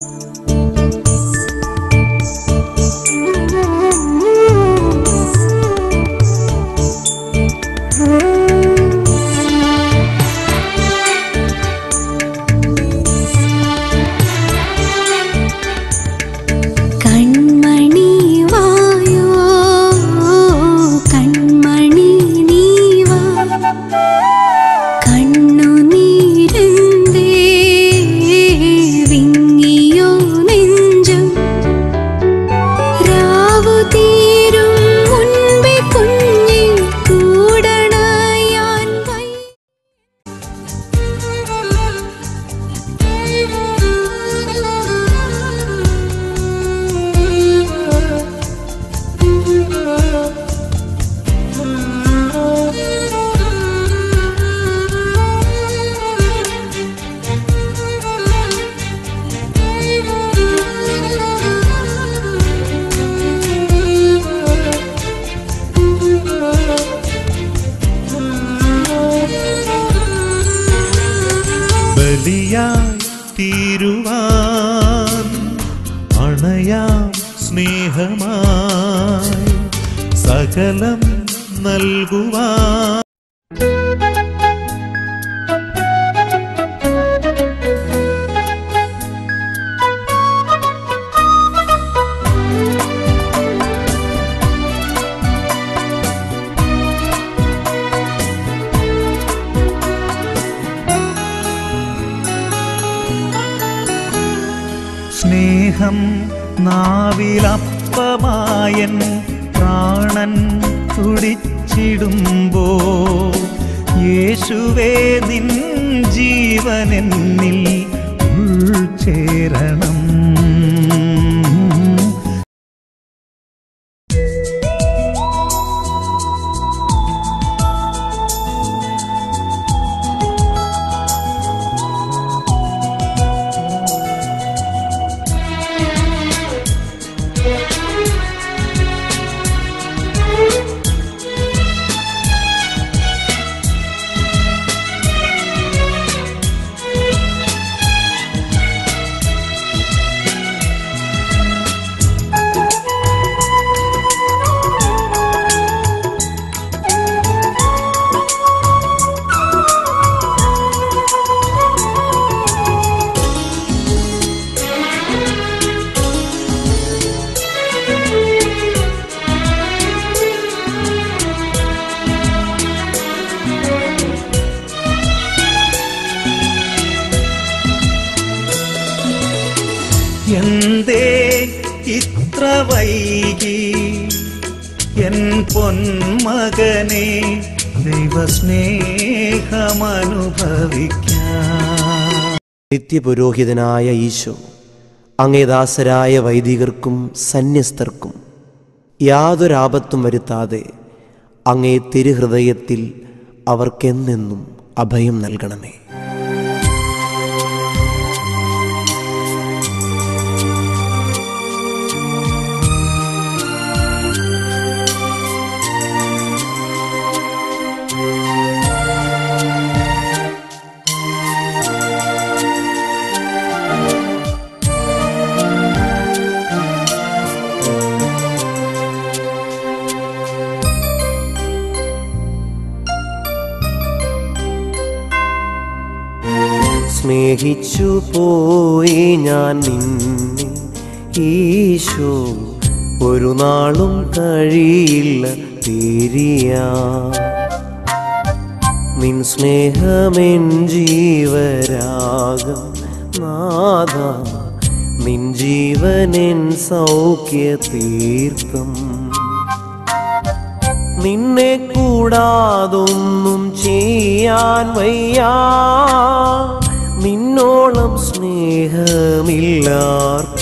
കൺമണി വായോ കൺമണി നീവാ കണ്ണുനീരന്തേ വിങ്ങിയോ നെഞ്ചം രാവു തീരും മുൻപേ കുഞ്ഞി കൂടണയാൻ വൈ ബലിയായി തീരുവാൻ അണയാം സ്നേഹമായി സകലം നൽകുവാൻ സ്നേഹം നാവിലപ്പമായൻ പ്രാണൻ തുടിച്ചിടുമ്പോ യേശുവേ നിൻ ജീവനെന്നിൽ ഉൾച്ചേരണം എന്തേ ഇത്ര വൈകി എൻ പൊന്മകനെ ദൈവസ്നേഹമനുഭവിക്കാം നിത്യപുരോഹിതനായ ഈശോ അങ്ങേദാസരായ വൈദികർക്കും സന്യസ്തർക്കും യാതൊരാപത്തും വരുത്താതെ അങ്ങേ തിരുഹൃദയത്തിൽ അവർക്കെന്നെന്നും അഭയം നൽകണമേ സ്നേഹിച്ചു പോയി ഞാൻ നിന്നെ ഈശോ ഒരു നാളും കഴിയില്ല തിരിയാ നിൻ സ്നേഹമെൻ ജീവരാഗം നാഥ നിൻ ജീവനെൻ സൗഖ്യ തീർത്ഥം നിന്നെ കൂടാതൊന്നും ചെയ്യാൻ വയ്യ നിന്നോളം സ്നേഹമില്ലാർക്കുമില്ല